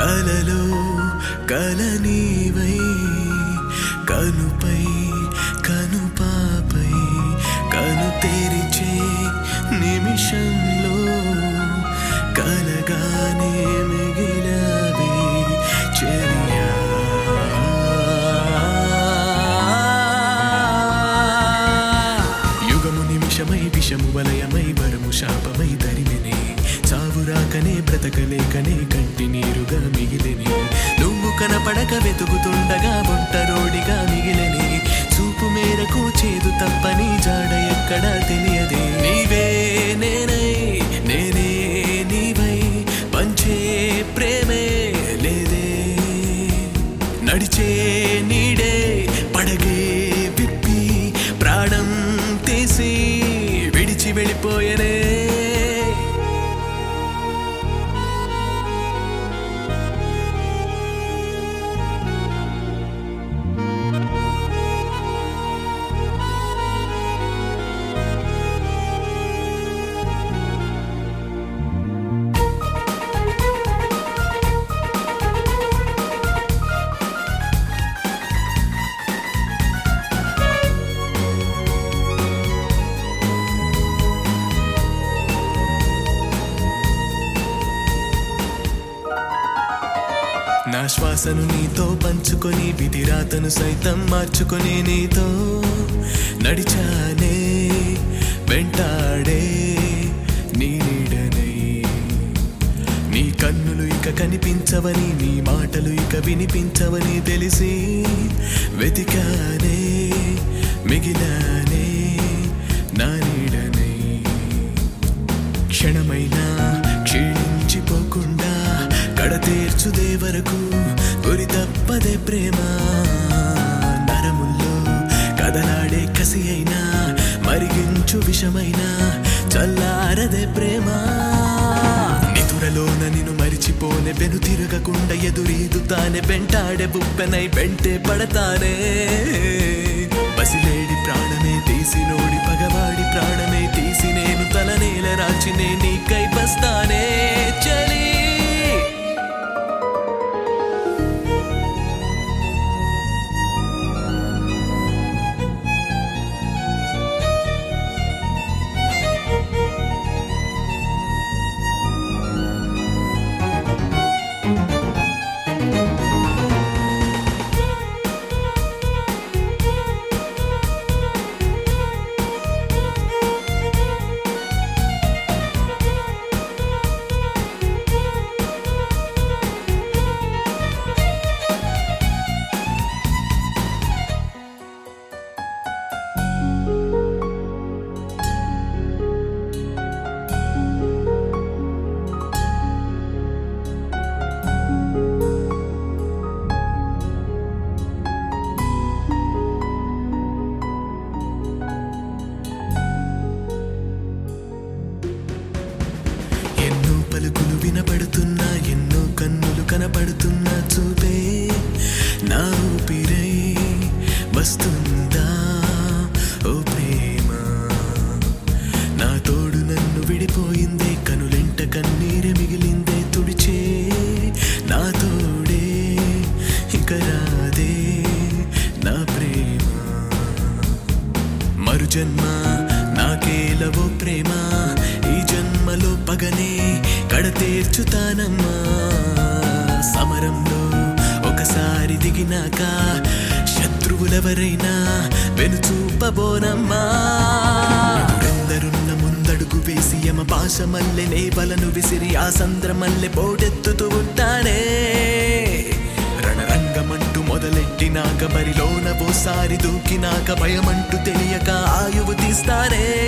కలలో కలనీవై కనుపై కనుపాపై కను తెరిచే నిమిషంలో కలగానే మిగిలవే చెరియా యుగము నిమిషమై విషము వలయమై వరము శాపమై తరిమినే చావు రాకనే బ్రతకలేకనే కంటి నీరుగా మిగిలిని నువ్వు కనపడక వెతుకుతుండగా ఒంటరోడిగా మిగిలిని చూపు మేరకు చేదు తప్పని జాడ ఎక్కడా తెలియదే నీవే నేనై నేనే నీవై పంచే ప్రేమే లేదే నడిచే నీడే పడగే విప్పి ప్రాణం తీసి విడిచి వెళ్ళిపోయనే నా శ్వాసను నీతో పంచుకొని విధిరాతను సైతం మార్చుకొని నీతో నడిచానే వెంటాడే నీ నీడనై నీ కన్నులు ఇక కనిపించవని నీ మాటలు ఇక వినిపించవని తెలిసి వెతికానే మిగిలానే నా నీడనై క్షణమైనా క్షీణించిపోకుండా కడతీర్చుదే వరకు గురి తప్పదే ప్రేమ నరముల్లో కదలాడే కసి అయినా మరిగించు విషమైనా చల్లారదే ప్రేమ నిదురలోన నిన్ను మరిచిపోనే వెను తిరగకుండా ఎదురీదుతానే వెంటాడే బుప్పెనై వెంటే పడతానే బసిలేడి ప్రాణమే తీసి నోడి పగవాడి ప్రాణమే తీసి నేను తల నేల రాచి నే నీకై బస్తానే చలి ఎన్నో పలుకులు వినపడుతున్నా ఎన్నో కన్నులు కనపడుతున్నా చూపే నా ఊపిరై వస్తుందా ఓ ప్రేమ నా తోడు నన్ను విడిపోయిందే కనులెంట కన్నీరు మిగిలిందే తుడిచే నా తోడే ఇక రాదే నా ప్రేమ మరు జన్మ నాకేలవో ప్రేమ ఈ జన్మలో పగనే కడతీర్చుతానమ్మా సమరంలో ఒకసారి దిగినాక శత్రువులెవరైనా వెనుచూపబోనమ్మా ఎదురెందరున్న ముందడుగు వేసి యమ భాష మల్లె నేవలను విసిరి ఆ సంద్ర మల్లె పోటెత్తుతూ ఉంటానే రణరంగమంటూ మొదలెట్టినాక బరిలోన ఓసారి దూకినాక భయమంటూ తెలియక ఆయువు తీస్తానే